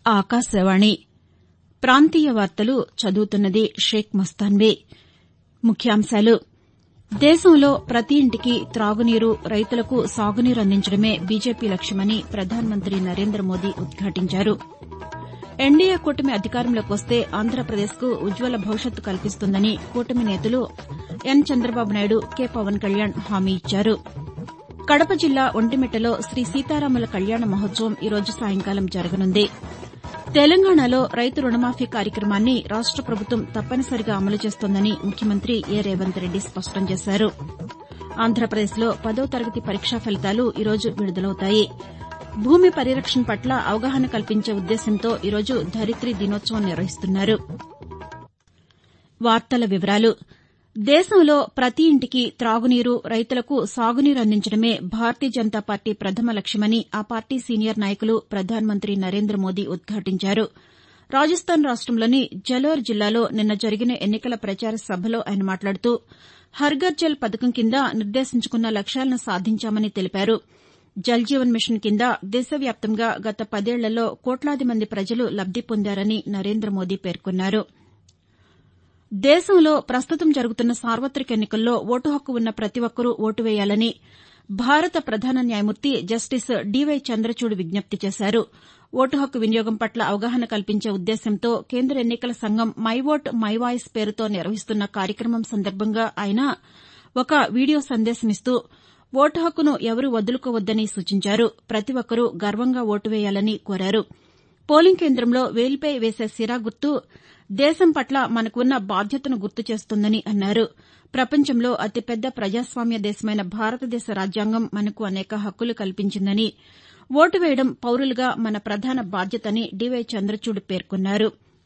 ఆకాశవాణి ప్రాంతీయ వార్తలు చదువుతున్నది షేక్ మస్తాన్బీ ముఖ్యాంశాలు దేశంలో ప్రతి ఇంటికి తాగునీరు రైతులకు సాగునీరు అందించడమే బీజేపీ లక్ష్యమని ప్రధానమంత్రి నరేంద్ర మోదీ ఉద్ఘాటించారు ఎన్డీఏ కూటమి అధికారంలోకి వస్తే ఆంధ్రప్రదేశ్కు ఉజ్వల భవిష్యత్తు కల్పిస్తుందని కూటమి నేతలు ఎన్ చంద్రబాబు నాయుడు కె పవన్ కళ్యాణ్ హామీ ఇచ్చారు కడప జిల్లా ఒంటిమిట్టలో శ్రీ సీతారాముల కళ్యాణ మహోత్సవం ఈ రోజు సాయంకాలం జరగనుంది తెలంగాణలో రైతు రుణమాఫీ కార్యక్రమాన్ని రాష్ట ప్రభుత్వం తప్పనిసరిగా అమలు చేస్తోందని ముఖ్యమంత్రి ఏ రేవంత్ రెడ్డి స్పష్టం చేశారు ఆంధ్రప్రదేశ్లో పదో తరగతి పరీక్షా ఫలితాలు ఈ రోజు విడుదలవుతాయి భూమి పరిరక్షణ పట్ల అవగాహన కల్పించే ఉద్దేశ్యంతో ఈ రోజు ధరిత్రీ దినోత్సవం నిర్వహిస్తున్నారు దేశంలో ప్రతి ఇంటికి తాగునీరు రైతులకు సాగునీరు అందించడమే భారతీయ జనతా పార్టీ ప్రథమ లక్ష్యమని ఆ పార్టీ సీనియర్ నాయకులు ప్రధానమంత్రి నరేంద్ర మోదీ ఉద్ఘాటించారు రాజస్థాన్ రాష్టంలోని జలోర్ జిల్లాలో నిన్న జరిగిన ఎన్నికల ప్రచార సభలో ఆయన మాట్లాడుతూ హర్ఘర్ జల్ పథకం కింద నిర్దేశించుకున్న లక్ష్యాలను సాధించామని తెలిపారు జల్ జీవన్ మిషన్ కింద దేశవ్యాప్తంగా గత పదేళ్లలో కోట్లాది మంది ప్రజలు లబ్ది పొందారని నరేంద్ర మోదీ పేర్కొన్నారు దేశంలో ప్రస్తుతం జరుగుతున్న సార్వతిక ఎన్నికల్లో ఓటు హక్కు ఉన్న ప్రతి ఒక్కరూ ఓటు వేయాలని భారత ప్రధాన న్యాయమూర్తి జస్టిస్ డీవై చంద్రచూడ్ విజ్ఞప్తి చేశారు ఓటు హక్కు వినియోగం పట్ల అవగాహన కల్పించే ఉద్దేశ్యంతో కేంద్ర ఎన్నికల సంఘం మై ఓట్ మై వాయిస్ పేరుతో నిర్వహిస్తున్న కార్యక్రమం సందర్భంగా ఆయన ఒక వీడియో సందేశమిస్తూ ఓటు హక్కును ఎవరూ వదులుకోవద్దని సూచించారు ప్రతి ఒక్కరూ గర్వంగా ఓటు వేయాలని కోరారు పోలింగ్ కేంద్రంలో వేలిపై వేసే సిరా గుర్తు దేశం పట్ల మనకున్న బాధ్యతను గుర్తు చేస్తోందని అన్నారు ప్రపంచంలో అతిపెద్ద ప్రజాస్వామ్య దేశమైన భారతదేశ రాజ్యాంగం మనకు అనేక హక్కులు కల్పించిందని ఓటు వేయడం పౌరులుగా మన ప్రధాన బాధ్యతని డీవై చంద్రచూడ్ పేర్కొన్నారు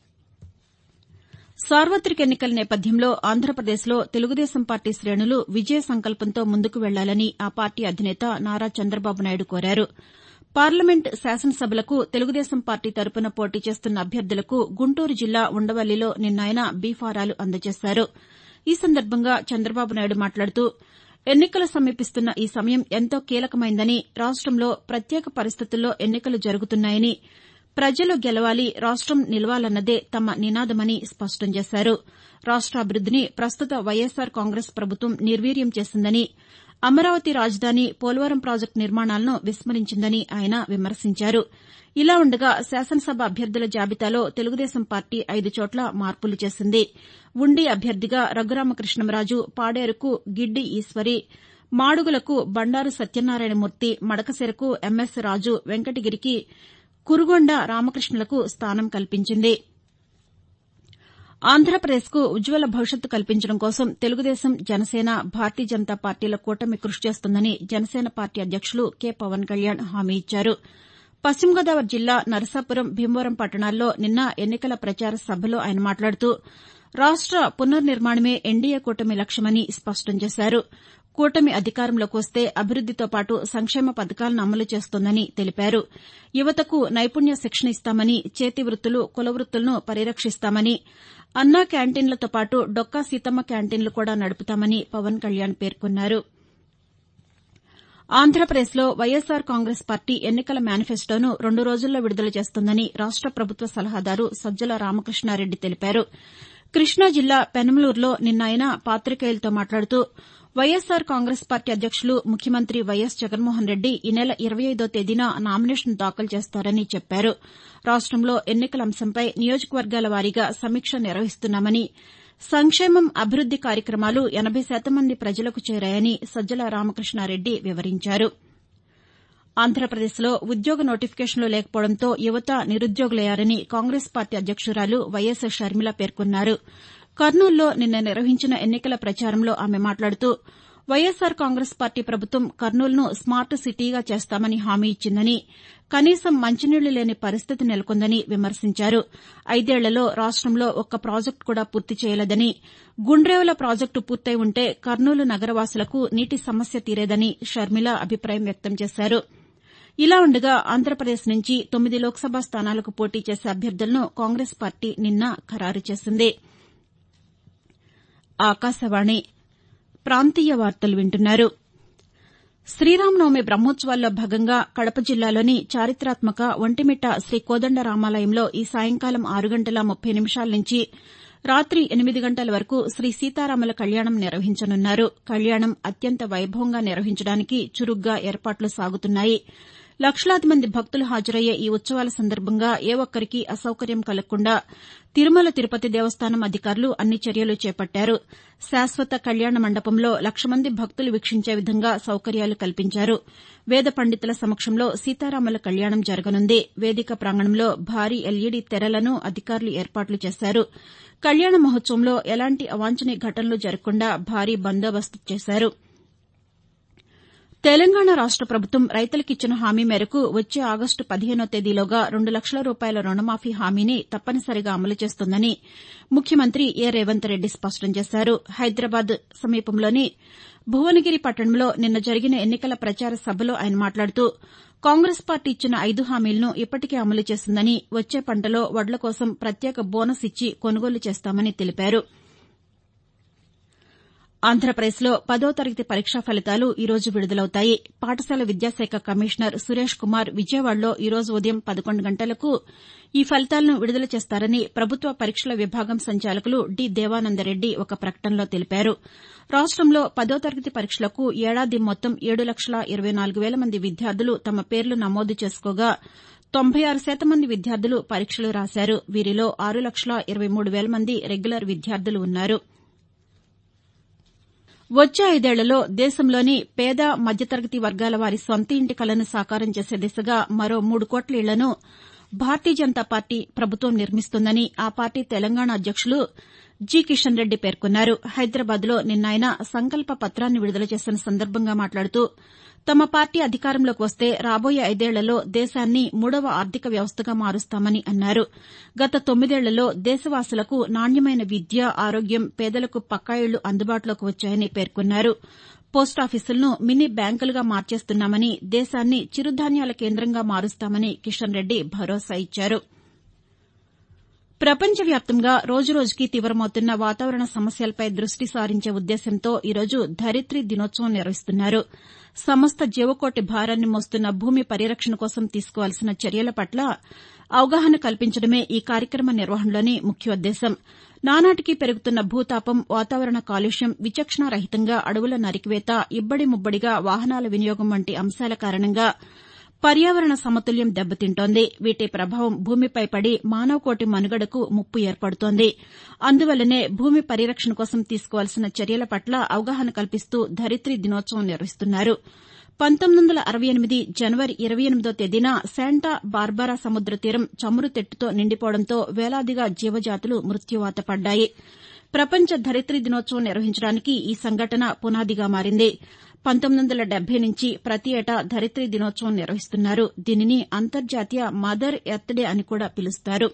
సార్వతిక ఎన్నికల నేపథ్యంలో ఆంధ్రప్రదేశ్లో తెలుగుదేశం పార్టీ శ్రేణులు విజయ సంకల్పంతో ముందుకు వెళ్లాలని ఆ పార్టీ అధినేత నారా చంద్రబాబు నాయుడు కోరారు పార్లమెంట్ శాసనసభలకు తెలుగుదేశం పార్టీ తరపున పోటీ చేస్తున్న అభ్యర్థులకు గుంటూరు జిల్లా ఉండవల్లిలో నిన్న ఆయన బీఫారాలు అందజేశారు ఈ సందర్భంగా చంద్రబాబు నాయుడు మాట్లాడుతూ ఎన్నికలు సమీపిస్తున్న ఈ సమయం ఎంతో కీలకమైందని రాష్టంలో ప్రత్యేక పరిస్థితుల్లో ఎన్నికలు జరుగుతున్నాయని ప్రజలు గెలవాలి రాష్టం నిలవాలన్నదే తమ నినాదమని స్పష్టం చేశారు రాష్టాభివృద్దిని ప్రస్తుత వైఎస్సార్ కాంగ్రెస్ ప్రభుత్వం నిర్వీర్యం చేసిందని అమరావతి రాజధాని పోలవరం ప్రాజెక్టు నిర్మాణాలను విస్మరించిందని ఆయన విమర్శించారు ఇలా ఉండగా శాసనసభ అభ్యర్థుల జాబితాలో తెలుగుదేశం పార్టీ ఐదు చోట్ల మార్పులు చేసింది ఉండి అభ్యర్థిగా రఘురామకృష్ణంరాజు పాడేరుకు గిడ్డి ఈశ్వరి మాడుగులకు బండారు సత్యనారాయణమూర్తి మడకశిరకు ఎంఎస్ రాజు వెంకటగిరికి కురుగొండ రామకృష్ణులకు స్థానం కల్పించింది ఆంధ్రప్రదేశ్కు ఉజ్వల భవిష్యత్తు కల్పించడం కోసం తెలుగుదేశం జనసేన భారతీయ జనతా పార్టీల కూటమి కృషి చేస్తుందని జనసేన పార్టీ అధ్యక్షులు కె పవన్ కళ్యాణ్ హామీ ఇచ్చారు పశ్చిమ గోదావరి జిల్లా నరసాపురం భీమవరం పట్టణాల్లో నిన్న ఎన్నికల ప్రచార సభలో ఆయన మాట్లాడుతూ రాష్ట పునర్నిర్మాణమే ఎన్డీఏ కూటమి లక్ష్యమని స్పష్టం చేశారు కూటమి అధికారంలోకి వస్తే అభివృద్దితో పాటు సంక్షేమ పథకాలను అమలు చేస్తోందని తెలిపారు యువతకు నైపుణ్య శిక్షణ ఇస్తామని చేతి వృత్తులు కుల వృత్తులను పరిరక్షిస్తామని అన్నా క్యాంటీన్లతో పాటు డొక్కా సీతమ్మ క్యాంటీన్లు కూడా నడుపుతామని పవన్ కళ్యాణ్ పేర్కొన్నారు ఆంధ్రప్రదేశ్లో వైఎస్సార్ కాంగ్రెస్ పార్టీ ఎన్నికల మేనిఫెస్టోను రెండు రోజుల్లో విడుదల చేస్తోందని రాష్ట ప్రభుత్వ సలహాదారు సజ్జల రామకృష్ణారెడ్డి తెలిపారు కృష్ణా జిల్లా పెనమలూరులో నిన్న ఆయన పాతికేయులతో మాట్లాడుతూ వైఎస్సార్ కాంగ్రెస్ పార్టీ అధ్యక్షులు ముఖ్యమంత్రి వైఎస్ జగన్మోహన్ రెడ్డి ఈ నెల ఇరవై ఐదో తేదీన నామినేషన్ దాఖలు చేస్తారని చెప్పారు రాష్టంలో ఎన్నికల అంశంపై నియోజకవర్గాల వారీగా సమీక్ష నిర్వహిస్తున్నామని సంక్షేమం అభివృద్ది కార్యక్రమాలు ఎనబై శాతం మంది ప్రజలకు చేరాయని సజ్జల రామకృష్ణారెడ్డి వివరించారు ఆంధ్రప్రదేశ్లో ఉద్యోగ నోటిఫికేషన్లు లేకపోవడంతో యువత నిరుద్యోగులయ్యారని కాంగ్రెస్ పార్టీ అధ్యక్షురాలు వైఎస్ షర్మిల పేర్కొన్నారు కర్నూలులో నిన్న నిర్వహించిన ఎన్నికల ప్రచారంలో ఆమె మాట్లాడుతూ వైఎస్సార్ కాంగ్రెస్ పార్టీ ప్రభుత్వం కర్నూలును స్మార్ట్ సిటీగా చేస్తామని హామీ ఇచ్చిందని కనీసం మంచినీళ్లు లేని పరిస్థితి నెలకొందని విమర్శించారు ఐదేళ్లలో రాష్టంలో ఒక్క ప్రాజెక్టు కూడా పూర్తి చేయలేదని గుండ్రేవుల ప్రాజెక్టు పూర్తయి ఉంటే కర్నూలు నగరవాసులకు నీటి సమస్య తీరేదని షర్మిల అభిప్రాయం వ్యక్తం చేశారు ఇలా ఉండగా ఆంధ్రప్రదేశ్ నుంచి తొమ్మిది లోక్సభ స్థానాలకు పోటీ చేసే అభ్యర్థులను కాంగ్రెస్ పార్టీ నిన్న ఖరారు చేసింది ఆకాశవాణి ప్రాంతీయ వార్తలు వింటున్నారు శ్రీరామనవమి బ్రహ్మోత్సవాల్లో భాగంగా కడప జిల్లాలోని చారిత్రాత్మక ఒంటిమిట్ట శ్రీ కోదండరామాలయంలో ఈ సాయంకాలం ఆరు గంటల ముప్పై నిమిషాల నుంచి రాతి ఎనిమిది గంటల వరకు శ్రీ సీతారాముల కళ్యాణం నిర్వహించనున్నారు కళ్యాణం అత్యంత వైభవంగా నిర్వహించడానికి చురుగ్గా ఏర్పాట్లు సాగుతున్నాయి లక్షలాది మంది భక్తులు హాజరయ్యే ఈ ఉత్సవాల సందర్భంగా ఏ ఒక్కరికీ అసౌకర్యం కలగకుండా తిరుమల తిరుపతి దేవస్థానం అధికారులు అన్ని చర్యలు చేపట్టారు శాశ్వత కళ్యాణ మండపంలో లక్ష మంది భక్తులు వీక్షించే విధంగా సౌకర్యాలు కల్పించారు వేద పండితుల సమక్షంలో సీతారాముల కళ్యాణం జరగనుంది వేదిక ప్రాంగణంలో భారీ ఎల్ఈడీ తెరలను అధికారులు ఏర్పాట్లు చేశారు కళ్యాణ మహోత్సవంలో ఎలాంటి అవాంఛనీయ ఘటనలు జరగకుండా భారీ బందోబస్తు చేశారు తెలంగాణ రాష్ట ప్రభుత్వం రైతులకిచ్చిన హామీ మేరకు వచ్చే ఆగస్టు పదిహేనో తేదీలోగా రెండు లక్షల రూపాయల రుణమాఫీ హామీని తప్పనిసరిగా అమలు చేస్తుందని ముఖ్యమంత్రి ఏ రేవంత్ రెడ్డి స్పష్టం చేశారు హైదరాబాద్ సమీపంలోని భువనగిరి పట్టణంలో నిన్న జరిగిన ఎన్నికల ప్రచార సభలో ఆయన మాట్లాడుతూ కాంగ్రెస్ పార్టీ ఇచ్చిన ఐదు హామీలను ఇప్పటికే అమలు చేసిందని వచ్చే పంటలో వడ్ల కోసం ప్రత్యేక బోనస్ ఇచ్చి కొనుగోలు చేస్తామని తెలిపారు ఆంధ్రప్రదేశ్లో పదో తరగతి పరీక్షా ఫలితాలు ఈ రోజు విడుదలవుతాయి పాఠశాల విద్యాశాఖ కమిషనర్ సురేష్ కుమార్ విజయవాడలో ఈ రోజు ఉదయం పదకొండు గంటలకు ఈ ఫలితాలను విడుదల చేస్తారని ప్రభుత్వ పరీక్షల విభాగం సంచాలకులు డి దేవానందరెడ్డి ఒక ప్రకటనలో తెలిపారు రాష్టంలో పదో తరగతి పరీక్షలకు ఏడాది మొత్తం ఏడు లక్షల ఇరవై నాలుగు వేల మంది విద్యార్థులు తమ పేర్లు నమోదు చేసుకోగా తొంభై ఆరు శాతం మంది విద్యార్థులు పరీక్షలు రాశారు వీరిలో ఆరు లక్షల ఇరవై మూడు వేల మంది రెగ్యులర్ విద్యార్థులు ఉన్నారు వచ్చే ఐదేళ్లలో దేశంలోని పేద మధ్యతరగతి వర్గాల వారి సొంత ఇంటి కలను సాకారం చేసే దిశగా మరో మూడు కోట్ల ఇళ్లను భారతీయ జనతా పార్టీ ప్రభుత్వం నిర్మిస్తుందని ఆ పార్టీ తెలంగాణ అధ్యక్షులు జి కిషన్ రెడ్డి పేర్కొన్నారు హైదరాబాద్లో నిన్న ఆయన సంకల్ప పత్రాన్ని విడుదల చేసిన సందర్భంగా మాట్లాడుతూ తమ పార్టీ అధికారంలోకి వస్తే రాబోయే ఐదేళ్లలో దేశాన్ని మూడవ ఆర్థిక వ్యవస్థగా మారుస్తామని అన్నారు గత తొమ్మిదేళ్లలో దేశవాసులకు నాణ్యమైన విద్య ఆరోగ్యం పేదలకు పక్కా ఇళ్లు అందుబాటులోకి వచ్చాయని పేర్కొన్నారు పోస్టాఫీసులను మినీ బ్యాంకులుగా మార్చేస్తున్నామని దేశాన్ని చిరుధాన్యాల కేంద్రంగా మారుస్తామని కిషన్ రెడ్డి భరోసా ఇచ్చారు ప్రపంచవ్యాప్తంగా రోజురోజుకీ తీవ్రమవుతున్న వాతావరణ సమస్యలపై దృష్టి సారించే ఉద్దేశ్యంతో ఈరోజు ధరిత్రీ దినోత్సవం నిర్వహిస్తున్నారు సమస్త జీవకోటి భారాన్ని మోస్తున్న భూమి పరిరక్షణ కోసం తీసుకోవాల్సిన చర్యల పట్ల అవగాహన కల్పించడమే ఈ కార్యక్రమ నిర్వహణలోని ముఖ్యోద్దేశం నానాటికి పెరుగుతున్న భూతాపం వాతావరణ కాలుష్యం విచక్షణారహితంగా అడవుల నరికివేత ఇబ్బడి ముబ్బడిగా వాహనాల వినియోగం వంటి అంశాల కారణంగా పర్యావరణ సమతుల్యం దెబ్బతింటోంది వీటి ప్రభావం భూమిపై పడి మానవకోటి మనుగడకు ముప్పు ఏర్పడుతోంది అందువల్లనే భూమి పరిరక్షణ కోసం తీసుకోవాల్సిన చర్యల పట్ల అవగాహన కల్పిస్తూ ధరిత్రీ దినోత్సవం నిర్వహిస్తున్నారు పంతొమ్మిది వందల అరవై ఎనిమిది జనవరి ఇరవై ఎనిమిదో తేదీన శాంటా బార్బరా సముద్ర తీరం చమురు తెట్టుతో నిండిపోవడంతో వేలాదిగా జీవజాతులు మృత్యువాత పడ్డాయి ప్రపంచ ధరిత్రీ దినోత్సవం నిర్వహించడానికి ఈ సంఘటన పునాదిగా మారింది పంతొమ్మిది వందల డెబ్బై నుంచి ప్రతి ఏటా ధరిత్రీ దినోత్సవం నిర్వహిస్తున్నారు దీనిని అంతర్జాతీయ మదర్ ఎర్త్ డే అని కూడా పిలుస్తారు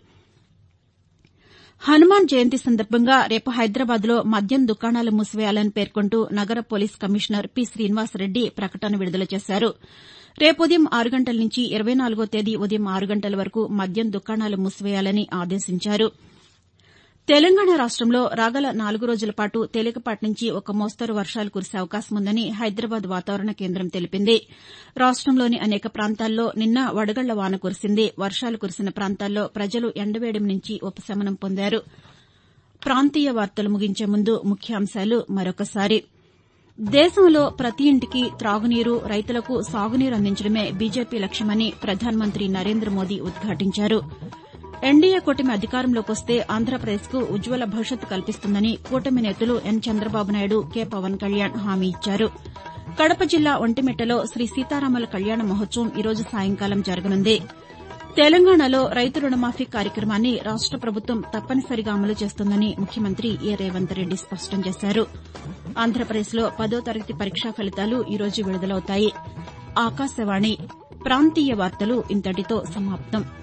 హనుమాన్ జయంతి సందర్భంగా రేపు హైదరాబాద్లో మద్యం దుకాణాలు మూసివేయాలని పేర్కొంటూ నగర పోలీస్ కమిషనర్ పి శ్రీనివాసరెడ్డి ప్రకటన విడుదల చేశారు రేపు ఉదయం ఆరు గంటల నుంచి ఇరవై నాలుగో తేదీ ఉదయం ఆరు గంటల వరకు మద్యం దుకాణాలు మూసివేయాలని ఆదేశించారు తెలంగాణ రాష్టంలో రాగల నాలుగు రోజుల పాటు తేలికపాటి నుంచి ఒక మోస్తరు వర్షాలు కురిసే అవకాశం ఉందని హైదరాబాద్ వాతావరణ కేంద్రం తెలిపింది రాష్టంలోని అనేక ప్రాంతాల్లో నిన్న వడగళ్ల వాన కురిసింది వర్షాలు కురిసిన ప్రాంతాల్లో ప్రజలు ఎండవేడిమి నుంచి ఉపశమనం పొందారు ప్రాంతీయ వార్తలు ముగించే ముందు ముఖ్యాంశాలు మరొకసారి దేశంలో ప్రతి ఇంటికి త్రాగునీరు రైతులకు సాగునీరు అందించడమే బీజేపీ లక్ష్యమని ప్రధానమంత్రి నరేంద్ర మోదీ ఉద్ఘాటించారు ఎన్డీఏ కూటమి అధికారంలోకి వస్తే ఆంధ్రప్రదేశ్కు ఉజ్వల భవిష్యత్తు కల్పిస్తుందని కూటమి నేతలు ఎన్ చంద్రబాబు నాయుడు కె పవన్ కళ్యాణ్ హామీ ఇచ్చారు కడప జిల్లా ఒంటిమిట్టలో శ్రీ సీతారాముల కళ్యాణ మహోత్సవం ఈరోజు సాయంకాలం జరగనుంది తెలంగాణలో రైతు రుణమాఫీ కార్యక్రమాన్ని రాష్ట ప్రభుత్వం తప్పనిసరిగా అమలు చేస్తుందని ముఖ్యమంత్రి ఏ రేవంత్ రెడ్డి స్పష్టం చేశారు ఆంధ్రప్రదేశ్లో పదో తరగతి పరీక్షా ఫలితాలు ఈరోజు విడుదలవుతాయి ఆకాశవాణి ప్రాంతీయ వార్తలు ఇంతటితో సమాప్తం